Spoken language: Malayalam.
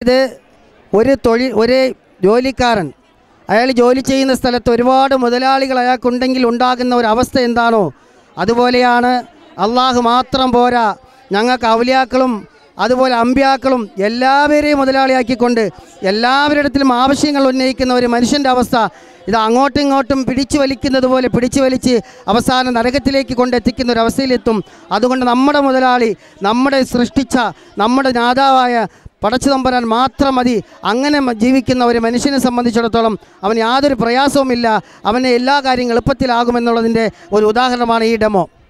ഇത് ഒരു തൊഴിൽ ഒരു ജോലിക്കാരൻ അയാൾ ജോലി ചെയ്യുന്ന സ്ഥലത്ത് ഒരുപാട് മുതലാളികൾ അയാൾക്കുണ്ടെങ്കിൽ ഉണ്ടാകുന്ന ഒരു അവസ്ഥ എന്താണോ അതുപോലെയാണ് അള്ളാഹു മാത്രം പോരാ ഞങ്ങൾക്ക് ഔലിയാക്കളും അതുപോലെ അമ്പ്യാക്കളും എല്ലാവരെയും മുതലാളിയാക്കിക്കൊണ്ട് എല്ലാവരിടത്തിലും ആവശ്യങ്ങൾ ഉന്നയിക്കുന്ന ഒരു മനുഷ്യൻ്റെ അവസ്ഥ ഇത് അങ്ങോട്ടും ഇങ്ങോട്ടും പിടിച്ചു വലിക്കുന്നത് പോലെ പിടിച്ചു വലിച്ച് അവസാനം നരകത്തിലേക്ക് കൊണ്ടെത്തിക്കുന്ന ഒരു അവസ്ഥയിലെത്തും അതുകൊണ്ട് നമ്മുടെ മുതലാളി നമ്മുടെ സൃഷ്ടിച്ച നമ്മുടെ നാതാവായ പടച്ചു തമ്പരാൻ മാത്രം മതി അങ്ങനെ മ- ജീവിക്കുന്ന ഒരു മനുഷ്യനെ സംബന്ധിച്ചിടത്തോളം അവന് യാതൊരു പ്രയാസവുമില്ല അവന് എല്ലാ കാര്യങ്ങളും എളുപ്പത്തിലാകുമെന്നുള്ളതിൻ്റെ ഒരു ഉദാഹരണമാണ് ഈ ഡെമോ